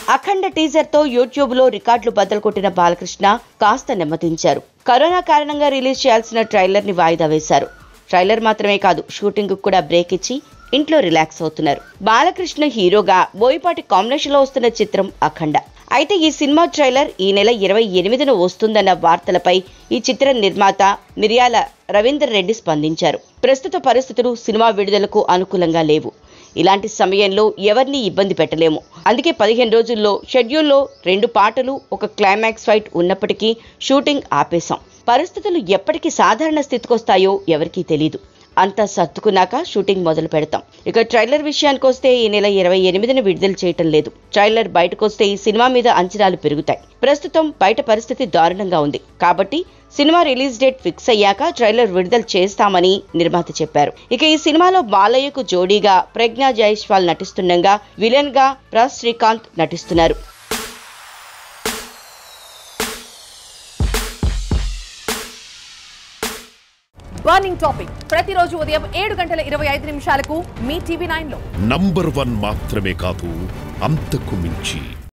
అఖండ teaser తో YouTube లో రికార్డులు బద్దలు కొట్టిన బాలకృష్ణ కాస్త నెమ్మదించారు కరోనా కారణంగా రిలీజ్ చేయాల్సిన ట్రైలర్ ని వాయిదా వేశారు ట్రైలర్ మాత్రమే కాదు షూటింగ్ కూడా బ్రేక్ ఇచ్చి ఇంట్లో రిలాక్స్ అవుతున్నారు బాలకృష్ణ హీరోగా బోయపాటి కాంబినేషన్ లో వస్తున్న చిత్రం అఖండ అయితే ఈ సినిమా ట్రైలర్ ఈ నెల ఇరవై ఎనిమిదిన వస్తుందన్న వార్తలపై ఈ చిత్ర నిర్మాత మిర్యాల రవీందర్ రెడ్డి స్పందించారు ప్రస్తుత పరిస్థితులు సినిమా విడుదలకు అనుకూలంగా లేవు ఇలాంటి సమయంలో ఎవరిని ఇబ్బంది పెట్టలేము అందుకే పదిహేను రోజుల్లో షెడ్యూల్లో రెండు పాటలు ఒక క్లైమాక్స్ ఫైట్ ఉన్నప్పటికీ షూటింగ్ ఆపేశాం పరిస్థితులు ఎప్పటికి సాధారణ స్థితికొస్తాయో ఎవరికీ తెలీదు అంతా సర్దుకున్నాక షూటింగ్ మొదలు పెడతాం ఇక ట్రైలర్ విషయానికి వస్తే ఈ నెల ఇరవై ఎనిమిదిన విడుదల చేయటం లేదు ట్రైలర్ బయటకొస్తే ఈ సినిమా మీద అంచనాలు పెరుగుతాయి ప్రస్తుతం బయట పరిస్థితి దారుణంగా ఉంది కాబట్టి సినిమా రిలీజ్ డేట్ ఫిక్స్ అయ్యాక ట్రైలర్ విడుదల చేస్తామని నిర్మాత చెప్పారు ఇక ఈ సినిమాలో బాలయ్యకు జోడీగా ప్రజ్ఞా జైస్వాల్ నటిస్తుండగా విలన్ గా ప్రస్ శ్రీకాంత్ నటిస్తున్నారు బర్నింగ్ టాపిక్ ప్రతిరోజు ఉదయం ఏడు గంటల ఇరవై ఐదు నిమిషాలకు మీ టీవీ నైన్ లో నంబర్ వన్ మాత్రమే కాదు అంతకు మించి